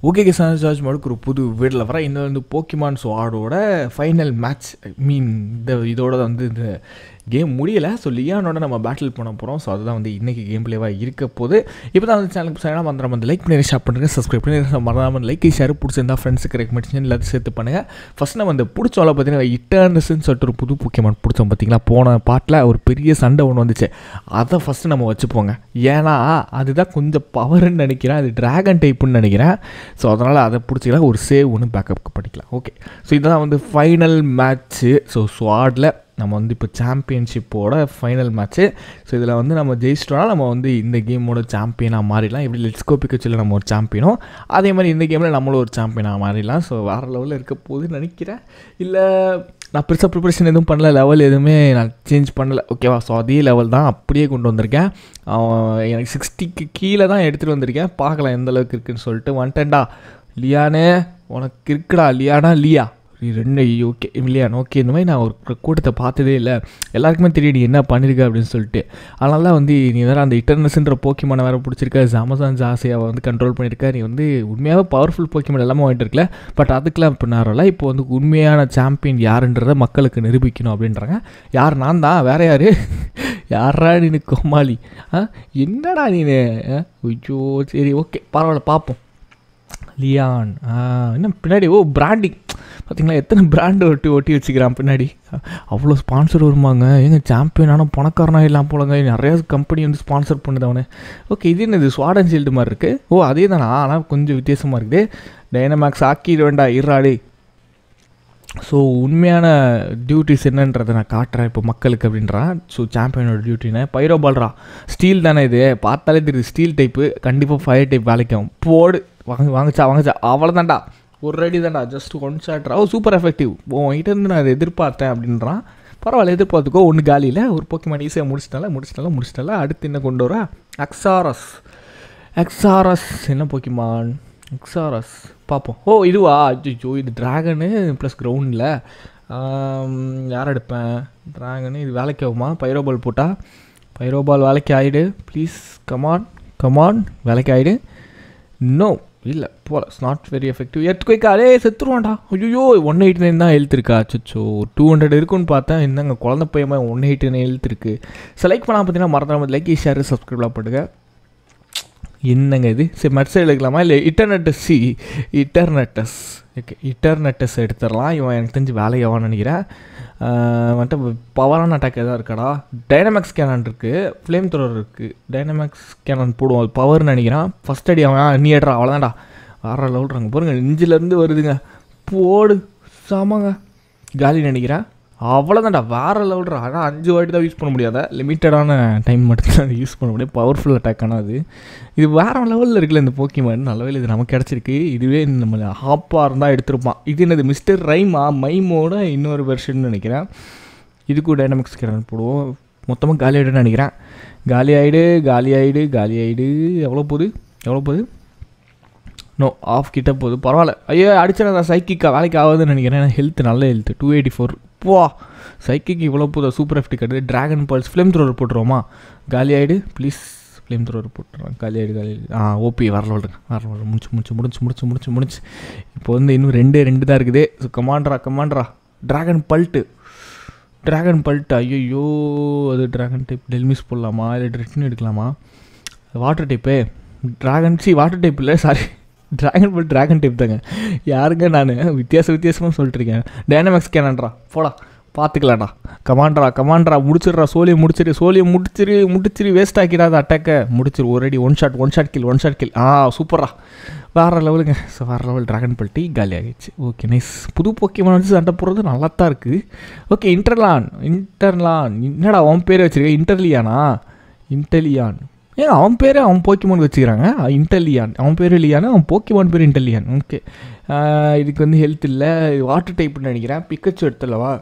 okay Kisan George மடுக்கு ஒரு புது வீடில் வர இந்த வந்து போக்கிமான் ஸ்வாடோட ஃபைனல் மேட்ச் மீன் இந்த இதோட வந்து இந்த கேம் முடியலை ஸோ லியானோட நம்ம பேட்டில் பண்ண போகிறோம் ஸோ அதுதான் வந்து இன்றைக்கி கேம் பிளேவாக இருக்க போது இப்போ தான் வந்து சேனலுக்கு சேனல் வந்து வந்து லைக் பண்ணி ஷேர் பண்ணுங்க சப்ஸ்கிரைப் பண்ணி மறக்காமல் லைக் ஷேர் பிடிச்சிருந்தா ஃப்ரெண்ட்ஸுக்கு ரெக்கமெண்டேஷன் எல்லாத்தையும் சேர்த்து பண்ணுங்கள் ஃபஸ்ட் நம்ம இந்த பிடிச்சோல பார்த்தீங்கன்னா இட்டர்னஸ்ன்னு சொல்லிட்டு ஒரு புது போக்கிமான் பிடிச்சோம் பார்த்தீங்களா போன பாட்டில் ஒரு பெரிய சண்டை ஒன்று வந்துச்சு அதை ஃபஸ்ட்டு நம்ம வச்சுப்போங்க ஏன்னா அதுதான் கொஞ்சம் பவர்னு நினைக்கிறேன் அது ட்ராகன் டைப்புன்னு நினைக்கிறேன் ஸோ அதனால் அதை பிடிச்சிக்கலாம் ஒரு சேவ் ஒன்று பேக்கப் பண்ணிக்கலாம் ஓகே ஸோ இதுதான் வந்து ஃபைனல் மேட்ச்சு ஸோ ஸ்வாடில் நம்ம வந்து இப்போ சாம்பியன்ஷிப்போட ஃபைனல் மேட்ச்சு ஸோ இதில் வந்து நம்ம ஜெயிச்சிட்டோம்னா நம்ம வந்து இந்த கேமோட சாம்பியனாக மாறிடலாம் எப்படி லெட்ஸ்கோ பிக்கச்சில் நம்ம ஒரு சாம்பியனோ அதே மாதிரி இந்த கேமில் நம்மளும் ஒரு சாம்பியனாக மாறிடலாம் ஸோ வேறு லெவலில் இருக்க போகுதுன்னு நினைக்கிறேன் இல்லை நான் பெருசாக ப்ரிப்பரேஷன் எதுவும் பண்ணல லெவல் எதுவுமே நான் சேஞ்ச் பண்ணல ஓகேவா ஸோ அதே லெவல் தான் அப்படியே கொண்டு வந்திருக்கேன் எனக்கு சிக்ஸ்டிக்கு கீழே தான் எடுத்துகிட்டு வந்திருக்கேன் பார்க்கலாம் எந்த அளவுக்கு இருக்குன்னு சொல்லிட்டு வந்துட்டேன்டா லியானே உனக்கு இருக்குடா லியானா லியா ரெண்டு ஓகே இல்லையான் ஓகே இந்த மாதிரி நான் ஒரு கூட்டத்தை பார்த்ததே இல்லை எல்லாருக்குமே தெரியும் நீ என்ன பண்ணியிருக்க அப்படின்னு சொல்லிட்டு அதனால தான் வந்து நீ வேறு அந்த இட்டர்னஸ்ன்ற போக்கிமான வேறு பிடிச்சிருக்க அமேசான் ஜாசியாவை வந்து கண்ட்ரோல் பண்ணியிருக்க நீ வந்து உண்மையாகவே பவர்ஃபுல் போக்கிமான் எல்லாமே வாங்கிட்டு இருக்கல பட் அதுக்கெலாம் இப்போ நேரம்ல இப்போ வந்து உண்மையான சாம்பியன் யாருன்றதை மக்களுக்கு நிரூபிக்கணும் அப்படின்றாங்க யார் நான் தான் வேறு யார் யாரா நீ கோமாளி ஆ என்னடா நீ ஐயோ சரி ஓகே பரவாயில்ல பார்ப்போம் லியான் இன்னும் பின்னாடி ஓ பிராண்டிங் பார்த்தீங்களா எத்தனை பிராண்டு ஒட்டி ஒட்டி வச்சுக்கிறான் பின்னாடி அவ்வளோ ஸ்பான்சர் வருமாங்க ஏங்க சாம்பியன் ஆனால் பணக்காரனாக இல்லாமல் போலங்க நிறையா கம்பெனி வந்து ஸ்பான்சர் பண்ணுது அவனு ஓகே இது என்னது ஸ்வாடன் ஷீல்டு மாதிரி இருக்குது ஓ அதே தானா ஆனால் கொஞ்சம் வித்தியாசமாக இருக்குது டைனமேக்ஸ் ஆக்கிட வேண்டாம் இறாடி ஸோ உண்மையான டியூட்டிஸ் என்னன்றதை நான் காட்டுறேன் இப்போ மக்களுக்கு அப்படின்றான் ஸோ சாம்பியனோட டியூட்டின்னு பைரோபால்ரா ஸ்டீல் தானே இது பார்த்தாலே தெரியுது ஸ்டீல் டைப்பு கண்டிப்பாக ஃபயர் டைப் வேலைக்கும் போடு வாங்க வாங்கச்சா வாங்கச்சா அவ்வளோதான்டா ஒரு ரெடி தான்டா ஜஸ்ட் ஒன் ஷாட்ரா ஓ சூப்பர் எஃபெக்டிவ் உங்ககிட்ட இருந்து நான் அதை எதிர்பார்த்தேன் அப்படின்றான் பரவாயில்ல எதிர்பார்த்துக்கோ ஒன்று காலியில் ஒரு போக்கிமான் ஈஸியாக முடிச்சிட்டால முடிச்சிட்டால முடிச்சிட்டால அடுத்து என்ன கொண்டு வரா எக்ஸாரஸ் எக்ஸாரஸ் என்ன போக்கிமான் எக்ஸாரஸ் பார்ப்போம் ஓ இதுவா அஜிஜோ இது ட்ராகனு ப்ளஸ் கிரவுண்டில் யார் எடுப்பேன் ட்ராகனு இது வேலைக்கு ஆகுமா பைரோபால் போட்டால் பைரோபால் வேலைக்கு ஆகிடு ப்ளீஸ் கமான் கமான் வேலைக்கு ஆகிடு நோ இல்லை போல it's not very effective earth குயிக்கா அலே செத்துருவான்டா ஐயோ ஒன் எயிட்டி நைன் தான் ஹெல்த் இருக்கா அச்சோ டூ ஹண்ட்ரட் இருக்குன்னு பார்த்தேன் என்னங்க குழந்த பையமா ஒன் எயிட்டி நைன் ஹெல்த் இருக்குது செலக்ட் பண்ணால் பார்த்தீங்கன்னா மறந்துடாம லைக் ஷேர் சப்ஸ்கிரைப்லாம் பண்ணுங்க என்னங்க இது சரி மெட்ஸ் எடுக்கலாமா இல்லை இன்டர்நெட்டஸ் சி இன்டர்நெட்டஸ் ஓகே இன்டர்நெட்டஸ் எடுத்துடலாம் இவன் எனக்கு தெரிஞ்சு வேலையாவான்னு நினைக்கிறேன் வந்துட்டு பவரான அட்டாக் எதாவது இருக்காடா டைனமேக்ஸ் கேனான் இருக்குது ஃப்ளேம் த்ரோர் இருக்குது டைனமேக்ஸ் கேனான் போடுவோம் அது பவர்னு நினைக்கிறான் ஃபஸ்ட் அடி அவன் நீ ஏடுறா அவ்வளோதான்டா வேற லெவல்றாங்க பாருங்க நெஞ்சிலேருந்து வருதுங்க போடு சாமாங்க காலி நினைக்கிறேன் அவ்வளோதான்டா வேறு லெவல்ரா ஆனால் அஞ்சு வாட்டி தான் யூஸ் பண்ண முடியாத லிமிட்டடான டைம் மட்டும் தான் யூஸ் பண்ண முடியும் பவர்ஃபுல் அட்டாக் ஆனால் அது இது வேறு லெவலில் இருக்குல்ல இந்த போக்கிமான் நல்லவே இது நமக்கு கிடச்சிருக்கு இதுவே நம்ம ஹாப்பாக இருந்தால் எடுத்திருப்பான் இது என்னது மிஸ்டர் ரைமா மைமோட இன்னொரு வெர்ஷன் நினைக்கிறேன் இதுக்கும் டைனமிக்ஸ் கிரண் போடுவோம் மொத்தமாக காலி ஆகிடுன்னு நினைக்கிறேன் காலி ஆகிடு காலி ஆகிடு காலி ஆகிடு எவ்வளோ போகுது எவ்வளோ போகுது நோ ஆஃப் கிட்ட போகுது பரவாயில்ல ஐயோ அடிச்சிடா சைக்கிக்கா வேலைக்கு ஆகுதுன்னு நினைக்கிறேன் ஹெல்த் நல்ல ஹெல்த் டூ எயிட்டி ஃபோர் வா சைக்கிக்கு இவ்வளோ போதா சூப்பர் எஃப்டி கட்டு ட்ராகன் பல்ஸ் ஃப்ளேம் த்ரோவர் போட்டுருவோமா காலி ஆகிடு ப்ளீஸ் ஃப்ளேம் த்ரோவர் போட்டுறோம் காலி ஆகிடு காலி ஆ ஓபி வரல விடுங்க வரல விடுங்க முடிச்சு முடிச்சு முடிச்சு முடிச்சு முடிச்சு முடிச்சு இப்போ வந்து இன்னும் ரெண்டு ரெண்டு தான் இருக்குது ஸோ கமாண்ட்ரா கமாண்ட்ரா ட்ராகன் பல்ட்டு ட்ராகன் பல்ட்டு ஐயோ அது ட்ராகன் டைப் டெல்மிஸ் போடலாமா இல்லை ட்ரிட்னு எடுக்கலாமா வாட்டர் டைப்பு ட்ராகன் சி வாட்டர் டைப் இல்லை sorry dragon pulse dragon type தாங்க யாருங்க நான் வித்தியாச வித்தியாசமாக சொல்லிட்டுருக்கேன் டைனமிக்ஸ் கேனான்ட்ரா போடா பார்த்துக்கலாம்டா கமாண்ட்ரா கமாண்ட்ரா முடிச்சிடுறா சோழியை முடிச்சிரு சோழியை முடிச்சிரு முடிச்சிரு வேஸ்ட் ஆக்கிடாத அட்டாக்கை முடிச்சிரு ஒரு அடி one shot one shot kill one shot kill ஆ சூப்பரா வேறு லெவலுங்க ஸோ வேறு லெவல் ட்ராகன் பல்ட்டி காலி ஆகிடுச்சு ஓகே நைஸ் புது போக்கியமான வச்சு சண்டை போடுறது நல்லா தான் இருக்குது ஓகே இன்டர்லான் இன்டர்லான் என்னடா அவன் பேர் வச்சுருக்க இன்டர்லியானா இன்டெலியான் ஏன் அவன் பேர் அவன் போக்கிமான் வச்சுக்கிறாங்க இன்டெலியான் அவன் பேர் இல்லையானா அவன் போக்கிமான் பேர் இன்டெலியான் ஓகே இதுக்கு வந்து ஹெல்த் இல்லை வாட்டர் டைப்னு நினைக்கிறேன் பிக்கச்சு எடுத்துலவா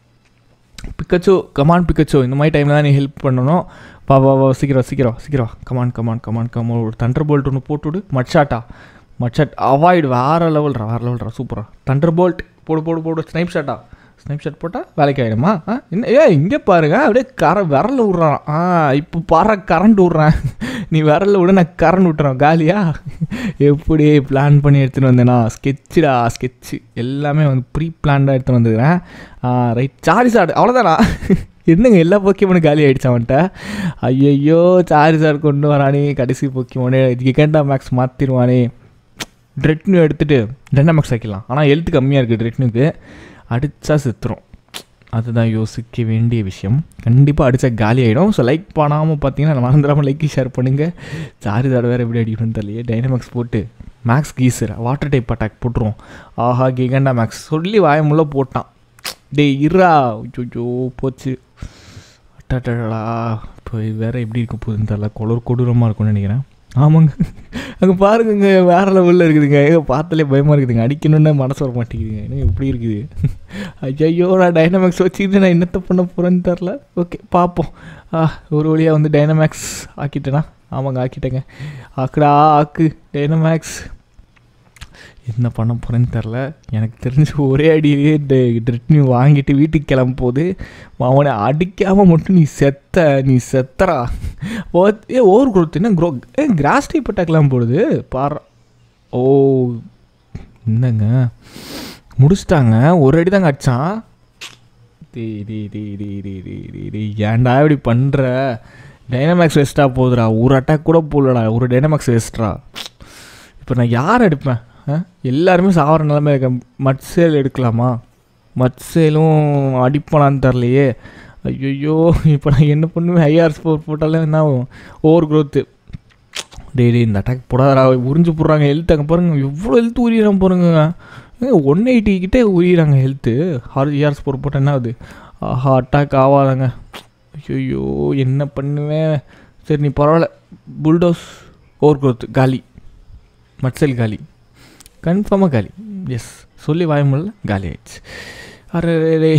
பிக்கச்சோ கமான் பிக்கச்சோ இந்த மாதிரி டைமில் தான் நீ ஹெல்ப் பண்ணணும் வா வா வா சீக்கிரம் சீக்கிரம் சீக்கிரம் கமான் கமான் கமான் கமான் ஒரு தண்டர் போல்ட் ஒன்று போட்டுவிடு மட்ஷாட்டா மட்ஷாட் அவாய்டு வேறு லெவல்ரா வேறு லெவல்ரா சூப்பரா தண்டர் போல்ட் போடு போடு போடு ஸ்னைப் ஷாட்டா ஸ்னாப் ஷாட் போட்டால் வேலைக்கு ஆகிடுமா ஆ என்ன ஏ இங்கே பாருங்க அப்படியே கர விரல விட்றான் ஆ இப்போ பாரு கரண்ட் விட்றேன் நீ விரல விட நான் கரண்ட் விட்டுறேன் காலியா எப்படி பிளான் பண்ணி எடுத்துகிட்டு வந்தேனா ஸ்கெட்சுடா ஸ்கெட்சு எல்லாமே வந்து ப்ரீ பிளான்டாக எடுத்துகிட்டு வந்துக்கிறேன் ரைட் சார்ஜ் அவ்வளோதானா என்னங்க எல்லா போக்கியமனும் காலி ஆகிடுச்சு அவன்கிட்ட ஐயையோ சார்ஜர் கொண்டு வரானே கடைசி போக்கியமோனே கிகண்டா மேக்ஸ் மாற்றிடுவானே ட்ரெட்னு எடுத்துகிட்டு டென்னமேக்ஸ் வைக்கலாம் ஆனால் ஹெல்த் கம்மியாக இருக்குது ட்ரெட்னுக்கு அடித்தா செத்துரும் அதுதான் யோசிக்க வேண்டிய விஷயம் கண்டிப்பாக அடித்தா காலி ஆகிடும் ஸோ லைக் பண்ணாமல் பார்த்தீங்கன்னா மறந்துடாமல் லைக் ஷேர் பண்ணுங்கள் சாரி தடவை வேறு எப்படி அடிக்கணும்னு தெரியலையே டைனமேக்ஸ் போட்டு max geyser water type attack போட்டுருவோம் ஆஹா கிகண்டா மேக்ஸ் சொல்லி வாயமுள்ள போட்டான் டேய் இருறா ஐயோ போச்சு அட்டாடா இப்போ வேறு எப்படி இருக்க போகுதுன்னு தெரில குளர் கொடூரமாக இருக்கும்னு நினைக்கிறேன் ஆமாங்க அங்கே பாருங்கங்க வேறு லெவலில் இருக்குதுங்க ஏங்க பார்த்தாலே பயமாக இருக்குதுங்க அடிக்கணுன்னு மனசு வர மாட்டேங்குதுங்க என்ன எப்படி இருக்குது ஐயோ நான் டைனமேக்ஸ் வச்சுக்கிட்டு நான் என்னத்தை பண்ண போகிறேன்னு தெரில ஓகே பார்ப்போம் ஆ ஒரு வழியாக வந்து டைனமேக்ஸ் ஆக்கிட்டேனா ஆமாங்க ஆக்கிட்டேங்க ஆக்குடா ஆக்கு டைனமேக்ஸ் என்ன பண்ண போகிறேன்னு தெரில எனக்கு தெரிஞ்சு ஒரே அடியிலே ட்ரிட்னி வாங்கிட்டு வீட்டுக்கு கிளம்ப போது அவனை அடிக்காமல் மட்டும் நீ செத்த நீ செத்தரா ஓ ஏ ஓவர் குரோத் என்ன க்ரோ ஏ கிராஸ் டைப் அட்டாக்லாம் போடுது பாரு ஓ என்னங்க முடிச்சிட்டாங்க ஒரு அடி தாங்க அடிச்சான் டே டே டே டே டே டே டே டே ஏன்டா இப்படி பண்ணுற டைனமேக்ஸ் வேஸ்ட்டாக போகுதுடா ஒரு அட்டாக் கூட போடலடா ஒரு டைனமேக்ஸ் வேஸ்ட்ரா இப்போ நான் யார் எடுப்பேன் எல்லாருமே சாவர நிலமை இருக்க மட்சேல் எடுக்கலாமா மட்சேலும் அடிப்பனான்னு தரலையே ஐயோ இப்போ நான் என்ன பண்ணுவேன் ஐஆர் ஸ்போர் போட்டாலே என்ன ஆகும் ஓவர் க்ரோத்து டெய்லி இந்த அட்டாக் போடாதா உறிஞ்சு போடுறாங்க ஹெல்த் அங்கே பாருங்கள் எவ்வளோ ஹெல்த் உரியிறான் பாருங்க ஒன் எயிட்டி கிட்டே உரியிறாங்க ஹெல்த்து ஹார் இஆர் ஸ்போர் போட்டால் என்ன ஆகுது ஆஹா அட்டாக் ஆகாதாங்க ஐயோ என்ன பண்ணுவேன் சரி நீ பரவாயில்ல புல்டோஸ் ஓவர் க்ரோத் காலி மட்சல் காலி கன்ஃபார்மாக காலி எஸ் சொல்லி வாய முடியல காலி ஆயிடுச்சு அரே டே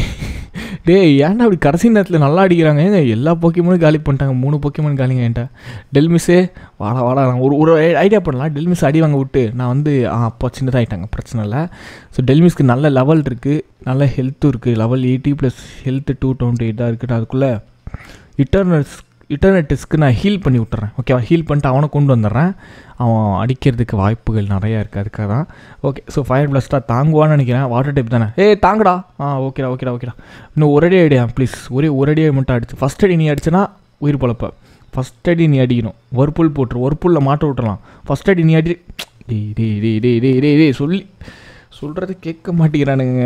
டே ஏன்டா அப்படி கடைசி நேரத்தில் நல்லா அடிக்கிறாங்க ஏங்க எல்லா போக்கியமனும் காலி பண்ணிட்டாங்க மூணு போக்கியமன் காலிங்க என்கிட்ட டெல்மிஸே வாடா வாடா நான் ஒரு ஒரு ஐடியா பண்ணலாம் டெல்மிஸ் அடி வாங்க விட்டு நான் வந்து ஆ அப்போ சின்னதாகிட்டாங்க பிரச்சனை இல்லை ஸோ டெல்மிஸ்க்கு நல்ல லெவல் இருக்குது நல்ல ஹெல்த்தும் இருக்குது level eighty plus health two twenty எயிட்டாக இருக்குது அதுக்குள்ளே இட்டர்னல்ஸ் இட்டர்னெட்டிஸ்க்கு நான் ஹீல் பண்ணி விட்டுறேன் ஓகேவா ஹீல் பண்ணிட்டு அவனை கொண்டு வந்துடுறேன் அவன் அடிக்கிறதுக்கு வாய்ப்புகள் நிறையா இருக்குது அதுக்காக தான் ஓகே ஸோ ஃபயர் பிளஸ்ட்டாக தாங்குவான்னு நினைக்கிறேன் வாட்டர் டைப் தானே ஏ தாங்கடா ஆ ஓகேடா ஓகேடா ஓகேடா இன்னும் ஒரு அடி அடியா ப்ளீஸ் ஒரே ஒரு அடியை மட்டும் அடிச்சு ஃபஸ்ட் அடி நீ அடிச்சுனா உயிர் பொழப்ப ஃபஸ்ட் அடி நீ அடிக்கணும் ஒர்புல் போட்டுரு ஒர்புல்லில் மாட்ட விட்டுறலாம் ஃபஸ்ட் அடி நீ அடி டேய் டேய் டேய் டேய் டேய் டேய் டேய் சொல்லி சொல்கிறது கேட்க மாட்டேங்கிறானுங்க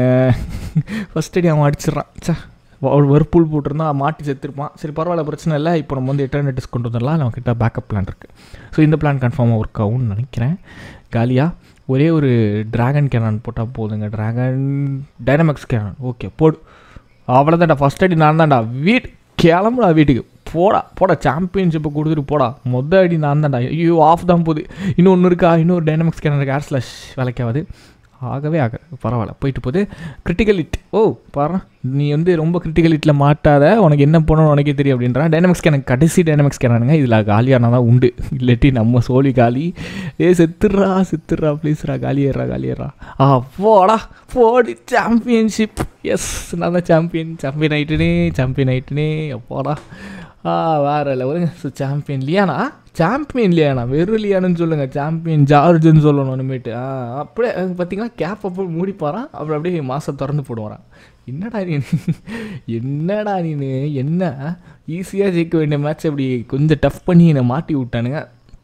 ஃபஸ்ட் அடி அவன் அடிச்சிட்றான் சே வெறுப்புல் போட்டிருந்தா மாட்டி செத்துருப்பான் சரி பரவாயில்ல பிரச்சனை இல்லை இப்போ நம்ம வந்து எட்டர்னெட்டிஸ் கொண்டு வந்துடலாம் நம்மக்கிட்ட பேக்கப் பிளான் இருக்குது ஸோ இந்த பிளான் கன்ஃபார்மாக ஒர்க் ஆகும்னு நினைக்கிறேன் காலியாக ஒரே ஒரு ட்ராகன் கேனான் போட்டால் போதுங்க ட்ராகன் டைனமிக்ஸ் கேனான் ஓகே போடு அவ்வளோதான்டா ஃபஸ்ட் அடி நான் தான்டா வீட் கிளம்புடா வீட்டுக்கு போடா போடா சாம்பியன்ஷிப்பை கொடுத்துட்டு போடா மொதல் அடி நான் தான்டா ஐயோ ஆஃப் தான் போகுது இன்னொன்று இருக்கா இன்னொரு டைனமிக்ஸ் கேனான் இருக்குது ஏர் ஸ்லாஷ் வேலைக்காவது ஆகவே ஆக பரவாயில்ல போயிட்டு போகுது கிரிட்டிக்கல் இட் ஓ பாரு நீ வந்து ரொம்ப கிரிட்டிக்கல் இட்டில் மாட்டாத உனக்கு என்ன பண்ணணும் உனக்கே தெரியும் அப்படின்றான் டைனமிக்ஸ் எனக்கு கடைசி டைனமிக்ஸ் கேனானுங்க இதில் காலியானா தான் உண்டு இல்லாட்டி நம்ம சோழி காலி ஏ செத்துடுறா செத்துடுறா ப்ளீஸ்ரா காலியேறா காலியேறா ஆ போடா போடி சாம்பியன்ஷிப் எஸ் நான் தான் சாம்பியன் சாம்பியன் ஆயிட்டுனே சாம்பியன் ஆயிட்டுனே அப்போடா ஆ வேறு லெவலுங்க ஸோ சாம்பியன் லியானா சாம்பியன் லியானா வெறும் லியானு சொல்லுங்கள் சாம்பியன் ஜார்ஜுன்னு சொல்லணும் இனிமேட்டு ஆ அப்படியே பார்த்தீங்கன்னா கேப் அப்போ மூடிப்பாரான் அப்புறம் அப்படியே மாதம் திறந்து போடுவாரான் என்னடா நீ என்னடா நீ என்ன ஈஸியாக ஜெயிக்க வேண்டிய மேட்ச் அப்படி கொஞ்சம் டஃப் பண்ணி என்னை மாட்டி விட்டானுங்க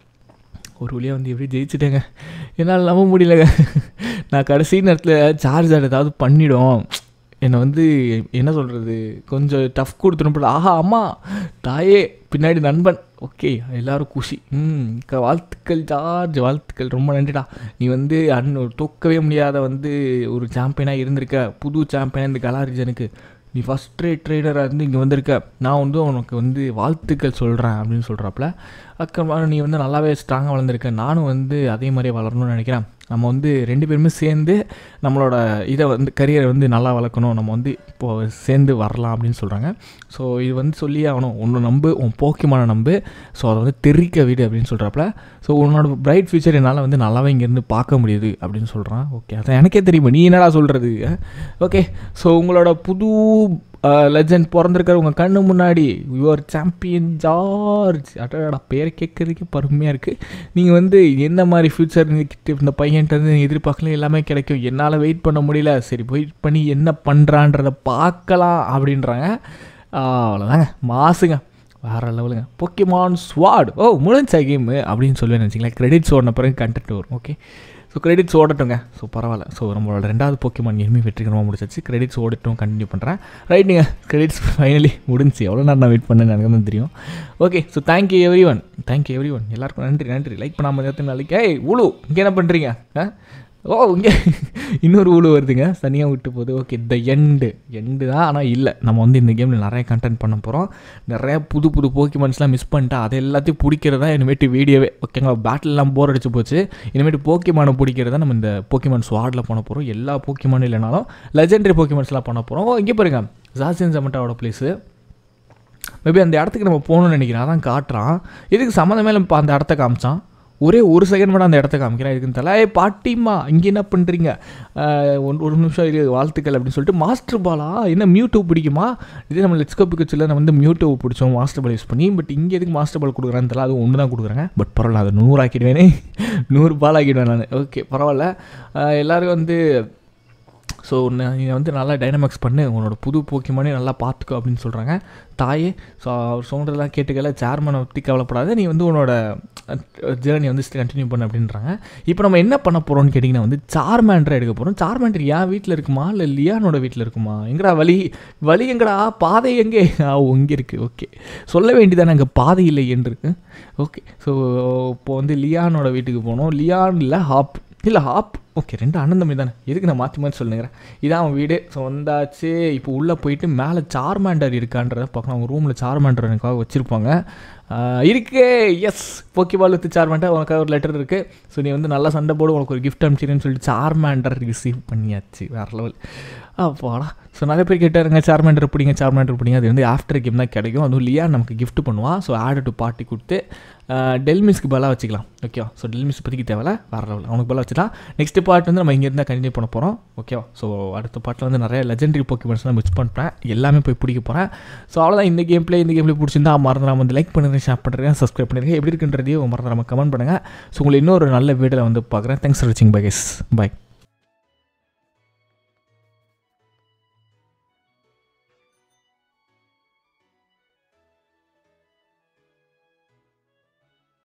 ஒரு வழியாக வந்து எப்படி ஜெயிச்சிட்டேங்க என்னால் நம்ப முடியலங்க நான் கடைசி நேரத்தில் சார்ஜர் ஏதாவது பண்ணிவிடும் என்னை வந்து என்ன சொல்கிறது கொஞ்சம் டஃப் கொடுத்துரும் ஆஹா அம்மா தாயே பின்னாடி நண்பன் ஓகே எல்லோரும் குஷி ம் வாழ்த்துக்கள் ஜார்ஜ் வாழ்த்துக்கள் ரொம்ப நன்றிடா நீ வந்து அன் தூக்கவே முடியாத வந்து ஒரு சாம்பியனாக இருந்திருக்க புது சாம்பியனாக இந்த கலா ரீஜனுக்கு நீ ஃபஸ்ட் ரேட் ட்ரேடராக இருந்து இங்கே வந்திருக்க நான் வந்து உனக்கு வந்து வாழ்த்துக்கள் சொல்கிறேன் அப்படின்னு சொல்கிறாப்புல அக்கா நீ வந்து நல்லாவே ஸ்ட்ராங்காக வளர்ந்துருக்க நானும் வந்து அதே மாதிரியே வளரணும்னு நினைக்கிறேன் நம்ம வந்து ரெண்டு பேருமே சேர்ந்து நம்மளோட இதை வந்து கரியரை வந்து நல்லா வளர்க்கணும் நம்ம வந்து இப்போது சேர்ந்து வரலாம் அப்படின்னு சொல்கிறாங்க ஸோ இது வந்து சொல்லி ஆகணும் ஒன்று நம்பு உன் போக்கியமான நம்பு ஸோ அதை வந்து தெரிக்க விடு அப்படின்னு சொல்கிறாப்புல ஸோ உன்னோட பிரைட் ஃபியூச்சர் என்னால் வந்து நல்லாவே இங்கேருந்து பார்க்க முடியுது அப்படின்னு சொல்கிறான் ஓகே அதான் எனக்கே தெரியுமா நீ என்னடா சொல்கிறது ஓகே ஸோ உங்களோட புது லெஜண்ட் பிறந்திருக்கிற உங்கள் கண்ணு முன்னாடி யுவர் சாம்பியன் ஜார்ஜ் அடடா பேரை கேட்குறதுக்கே பருமையாக இருக்குது நீங்கள் வந்து என்ன மாதிரி ஃப்யூச்சர் இந்த பையன்ட்டு வந்து எதிர்பார்க்கல எல்லாமே கிடைக்கும் என்னால் வெயிட் பண்ண முடியல சரி வெயிட் பண்ணி என்ன பண்ணுறான்றதை பார்க்கலாம் அப்படின்றாங்க அவ்வளோதாங்க மாசுங்க வேறு லெவலுங்க பொக்கிமான் ஸ்வாட் ஓ முடிஞ்சா கேமு அப்படின்னு சொல்லுவேன் வச்சிங்களேன் கிரெடிட்ஸ் ஓடின பிறகு கண்டென்ட் வரும் ஓகே ஸோ கிரெடிட்ஸ் ஓடட்டுங்க ஸோ பரவாயில்ல ஸோ நம்மளோட ரெண்டாவது போக்கிமான் எனிமி வெற்றிகரமாக முடிச்சாச்சு கிரெடிட்ஸ் ஓடட்டும் கண்டினியூ பண்ணுறேன் ரைட்டுங்க கிரெடிட்ஸ் ஃபைனலி முடிஞ்சு எவ்வளோ நேரம் நான் வெயிட் பண்ணேன்னு எனக்கு தான் தெரியும் okay so thank you everyone thank you everyone எல்லாருக்கும் நன்றி நன்றி லைக் பண்ணாமல் எத்தனை நாளைக்கு ஏய் உழு இங்கே என்ன பண்ணுறீங்க ஆ ஓ இங்கே இன்னொரு ஊழு வருதுங்க தனியாக விட்டு போகுது ஓகே த எண்டு எண்டு தான் ஆனால் இல்லை நம்ம வந்து இந்த கேமில் நிறைய கண்டென்ட் பண்ண போகிறோம் நிறைய புது புது போக்கிமான்ஸ்லாம் மிஸ் பண்ணிட்டா அது எல்லாத்தையும் பிடிக்கிறது தான் இனிமேட்டு வீடியோவே ஓகேங்களா பேட்டிலெலாம் போர் அடிச்சு போச்சு இனிமேட்டு போக்கிமானை பிடிக்கிறது தான் நம்ம இந்த போக்கிமான் ஸ்வாடில் பண்ண போகிறோம் எல்லா போக்கிமானும் இல்லைனாலும் லெஜெண்டரி போக்கிமான்ஸ்லாம் பண்ண போகிறோம் ஓ இங்கே பாருங்க ஜாசியன் ஜமட்டாவோட ப்ளேஸு மேபி அந்த இடத்துக்கு நம்ம போகணும்னு நினைக்கிறேன் அதான் காட்டுறான் இதுக்கு சம்மந்தமே இப்போ அந்த இடத்த காமிச்சான் ஒரே ஒரு செகண்ட் மட்டும் அந்த இடத்த காமிக்கிறேன் இதுக்குன்னு தலை ஏய் பாட்டிம்மா இங்கே என்ன பண்ணுறீங்க ஒரு நிமிஷம் இது வாழ்த்துக்கள் அப்படின்னு சொல்லிட்டு மாஸ்டர் பாலா என்ன மியூடியூப் பிடிக்குமா இதே நம்ம லெட்ஸ்கோ பிக்கச்சில் நம்ம வந்து மியூடியூப் பிடிச்சோம் மாஸ்டர் பால் யூஸ் பண்ணி பட் இங்கே எதுக்கு மாஸ்டர் பால் கொடுக்குறான்னு தெரியல அது ஒன்று தான் கொடுக்குறாங்க பட் பரவாயில்ல அதை நூறு ஆக்கிடுவேனே நூறு பால் ஆக்கிடுவேன் நான் ஓகே பரவாயில்ல எல்லோரும் வந்து ஸோ நீ வந்து நல்லா டைனமிக்ஸ் பண்ணு உன்னோட புது போக்கிமானே நல்லா பார்த்துக்கோ அப்படின்னு சொல்கிறாங்க தாயே ஸோ அவர் சொல்கிறதெல்லாம் கேட்டுக்கல சேர்மனை பற்றி கவலைப்படாத நீ வந்து உன்னோட ஜேர்னி வந்து கண்டினியூ பண்ணு அப்படின்றாங்க இப்போ நம்ம என்ன பண்ண போகிறோம்னு கேட்டிங்கன்னா வந்து சார்மேண்டரை எடுக்க போகிறோம் சார்மேண்டர் என் வீட்டில் இருக்குமா இல்லை லியானோட வீட்டில் இருக்குமா எங்கடா வழி வழி எங்கடா பாதை எங்கே ஆ இங்கே இருக்குது ஓகே சொல்ல வேண்டியதானே அங்கே பாதை இல்லை என்று ஓகே ஸோ இப்போ வந்து லியானோட வீட்டுக்கு போனோம் லியான் இல்லை ஹாப் இல்லை ஹாப் ஓகே ரெண்டு அண்ணன் தம்பி தானே எதுக்கு நான் மாற்றி மாற்றி சொல்லுங்கிறேன் இதான் அவன் வீடு ஸோ வந்தாச்சு இப்போ உள்ளே போயிட்டு மேலே சார்மாண்டர் இருக்கான்றத பார்க்கலாம் அவங்க ரூமில் சார்மாண்டர் எனக்காக வச்சுருப்பாங்க இருக்கே எஸ் போக்கிபால் வித்து சார்மாண்டர் உனக்காக ஒரு லெட்டர் இருக்குது ஸோ நீ வந்து நல்லா சண்டை போடு உனக்கு ஒரு கிஃப்ட் அனுப்பிச்சிருன்னு சொல்லிட்டு சார்மாண்டர் ரிசீவ் பண்ணியாச்சு வேறு லெவல் அப்பாடா ஸோ நிறைய பேர் கேட்டாருங்க சார்மேண்டர் பிடிங்க சார்மேண்டர் பிடிங்க அது வந்து ஆஃப்டர் கேம் தான் கிடைக்கும் அதுவும் லியா நமக்கு கிஃப்ட் பண்ணுவான் ஸோ ஆட் டு பார்ட்டி கொடுத்து டெல்மிஸ்க்கு பலாக வச்சுக்கலாம் ஓகேவா ஸோ டெல்மிஸ் இப்போதைக்கு தேவையில்ல வேறு லெவல் அவனுக்கு பலாக வச்சுக்கலாம் நெக்ஸ்ட் பார்ட் வந்து நம்ம இங்கேருந்து கண்டினியூ பண்ண போகிறோம் ஓகேவா ஸோ அடுத்த பார்ட்டில் வந்து நிறைய லெஜெண்டரி போக்கிமெண்ட்ஸ்லாம் மிஸ் பண்ணுறேன் எல்லாமே போய் பிடிக்க போகிறேன் ஸோ அவ்வளோதான் இந்த கேம் பிளே இந்த கேம் பிளே பிடிச்சிருந்தா மறந்துடாம வந்து லைக் பண்ணுறேன் ஷேர் பண்ணுறேன் சப்ஸ்கிரைப் பண்ணிருக்கேன் எப்படி இருக்குன்றதையும் மறந்துடாம கமெண்ட் பண்ணுங்கள் ஸோ உங்களை இன்னொரு நல்ல வீடியோவில் வந்து பார்க்குறேன் தேங்க்ஸ் ஃபார் வாட்சிங் பை கெஸ் பை